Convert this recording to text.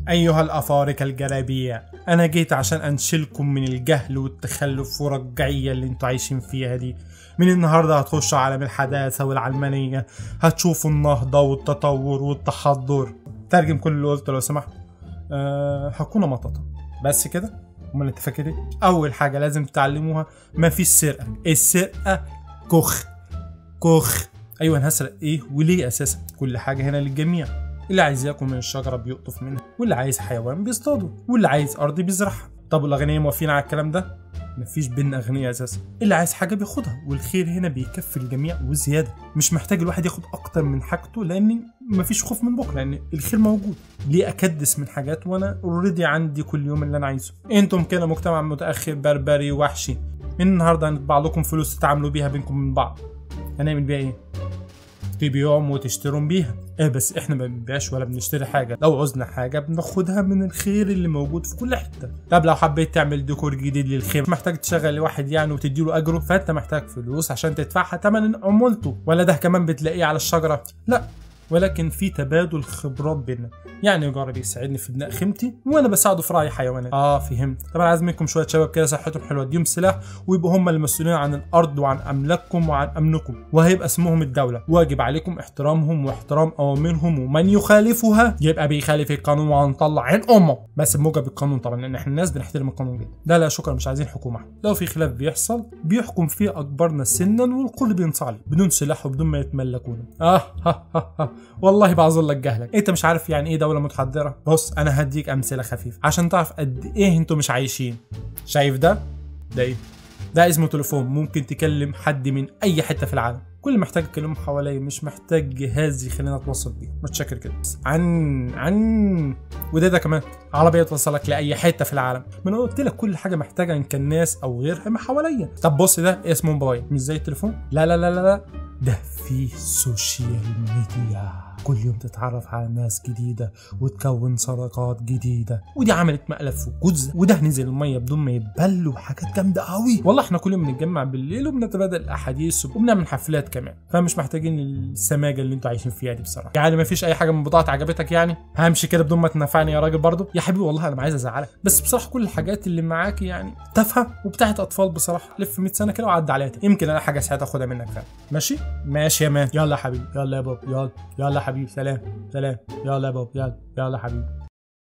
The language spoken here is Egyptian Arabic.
أيها الأفارقة الجلابيع أنا جيت عشان أنشلكم من الجهل والتخلف والرجعية اللي انتوا عايشين فيها دي من النهاردة هتخشوا عالم الحداثة والعلمانية هتشوفوا النهضة والتطور والتحضر ترجم كل اللي قلته لو سمحت أه هكون مططة بس كده امال انت فاكر ايه اول حاجه لازم تتعلموها مفيش سرقه السرقه كخ كخ ايوه انا هسرق ايه وليه اساسا كل حاجه هنا للجميع اللي عايز ياكل من الشجره بيقطف منها واللي عايز حيوان بيصطاده واللي عايز ارض بيزرعها طب الاغنياء موافقين على الكلام ده مفيش بين اغنياء اساسا اللي عايز حاجه بياخدها والخير هنا بيكفي الجميع وزياده مش محتاج الواحد ياخد اكتر من حاجته لان مفيش خوف من بكره لان الخير موجود ليه اكدس من حاجات وانا اوريدي عندي كل يوم اللي انا عايزه انتم كده مجتمع متاخر بربري وحشي من النهارده هنطبع لكم فلوس تتعاملوا بيها بينكم من بعض هنعمل بيها ايه تبيعهم وتشترون بيها ايه بس احنا ما بنبيعش ولا بنشتري حاجه لو عوزنا حاجه بناخدها من الخير اللي موجود في كل حته طب لو حبيت تعمل ديكور جديد للخير محتاج تشغل واحد يعني وتديله اجره فانت محتاج فلوس عشان تدفعها ثمن عمولته ولا ده كمان بتلاقيه على الشجره لا ولكن في تبادل خبرات بينا يعني جاري بيساعدني في بناء خيمتي وانا بساعده في رعي حيوانات اه فهمت طبعا عايز منكم شويه شباب كده صحتهم حلوه اديهم سلاح ويبقوا هم المسؤولين عن الارض وعن املاككم وعن امنكم وهيبقى اسمهم الدوله واجب عليكم احترامهم واحترام اوامرهم ومن يخالفها يبقى بيخالف القانون وهنطلع عين امه بس بموجب القانون طبعا لان احنا الناس بنحترم القانون جدا لا لا شكرا مش عايزين حكومه لو في خلاف بيحصل بيحكم فيه اكبرنا سنا والكل بينصعلي بدون سلاح وبدون ما يتملكونا اه ها ها ها والله بعذر لك جهلك انت مش عارف يعني ايه دوله متحضره بص انا هديك امثله خفيفه عشان تعرف قد ايه انتوا مش عايشين شايف ده ده ايه ده اسمه تليفون ممكن تكلم حد من اي حته في العالم كل اللي محتاج اكلمه حواليا مش محتاج جهاز يخليني اتواصل بيه متشكر كده بس عن عن وده ده كمان عربيه توصلك لاي حته في العالم ما انا قلت لك كل حاجه محتاجه ان كان ناس او غيرها ما حواليا طب بص ده اسمه موبايل مش زي التليفون لا لا لا لا, لا. ده فيه سوشيال ميديا كل يوم تتعرف على ناس جديدة وتكون صداقات جديدة ودي عملت مقلب في الجزء وده نزل المية بدون ما يتبل وحاجات جامدة قوي والله احنا كل يوم بنتجمع بالليل وبنتبادل الأحاديث وبنعمل حفلات كمان فمش محتاجين السماجة اللي انتوا عايشين فيها دي بصراحة يعني ما فيش أي حاجة من بضاعة عجبتك يعني همشي كده بدون ما تنفعني يا راجل برضه يا حبيبي والله أنا ما عايز أزعلك بس بصراحة كل الحاجات اللي معاك يعني تافهة وبتاعت أطفال بصراحة لف 100 سنة كده وعدى عليها تاني. يمكن أنا حاجة ساعتها أخدها منك فعلا ماشي ماشي يا مان يلا يا حبيبي يلا يا بابا يلا يلا يا حبيبي سلام سلام يلا يا بابا يلا يلا يا حبيبي